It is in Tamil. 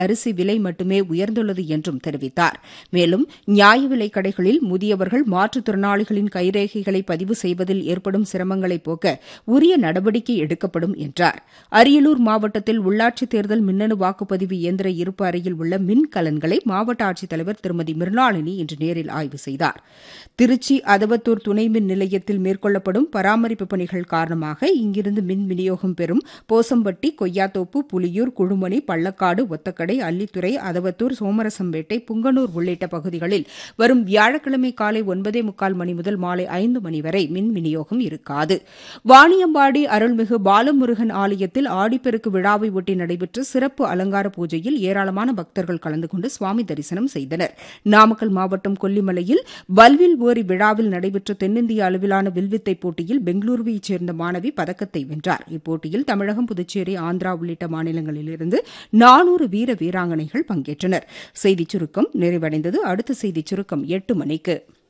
அரிசி விலை மட்டுமே உயர்ந்துள்ளது என்றும் தெரிவித்தார் மேலும் நியாய விலைக் கடைகளில் முதியவர்கள் மாற்றுத்திறனாளிகளின் கைரேகைகளை பதிவு செய்வதில் ஏற்படும் சிரமங்களை போக்க உரிய நடவடிக்கை எடுக்கப்படும் என்றார் அரியலூர் மாவட்டத்தில் உள்ளாட்சித் தேர்தல் மின்னணு வாக்குப்பதிவு இயந்திர இருப்பு அறையில் உள்ள மின் கலன்களை மாவட்ட ஆட்சித்தலைவர் திருமதி மிர்னாளினி இன்று நேரில் ஆய்வு செய்தார் திருச்சி அதவத்தூர் துணை மின் நிலையத்தில் மேற்கொள்ளப்படும் பராமரிப்பு பணிகள் காரணமாக இங்கிருந்து மின் விநியோகம் பெறும் போசம்பட்டி கொய்யாத்தோப்பு புலியூர் குழுமணி பள்ளக்காடு ஒத்தக்கடை அல்லித்துறை அதவத்தூர் சோமரசம்பேட்டை புங்கனூர் உள்ளிட்ட பகுதிகளில் வரும் வியாழக்கிழமை காலை ஒன்பதே முக்கால் மணி முதல் மாலை ஐந்து மணி வரை மின் விநியோகம் இருக்காது வாணியம்பாடி அருள்மிகு பாலமுருகன் ஆலயத்தில் ஆடிப்பெருக்கு விழாவை ஒட்டி நடைபெற்ற சிறப்பு அலங்கார பூஜையில் ஏராளமான பக்தர்கள் கலந்து கொண்டு சுவாமி தரிசனம் செய்தனர் நாமக்கல் மாவட்டம் கொல்லிமலையில் பல்வில் ஓரி விழாவில் நடைபெற்ற தென்னிந்திய அளவிலான வில்வித்தை போட்டியில் பெங்களூருவைச் சேர்ந்த மாணவி பதக்கத்தை வென்றார் இப்போட்டியில் தமிழகம் புதுச்சேரி ஆந்திரா உள்ளிட்ட மாநிலங்களிலிருந்து நானூறு வீர வீராங்கனைகள் பங்கேற்றனர் செய்திச் சுருக்கம் நிறைவடைந்தது அடுத்த செய்திச் சுருக்கம் எட்டு மணிக்கு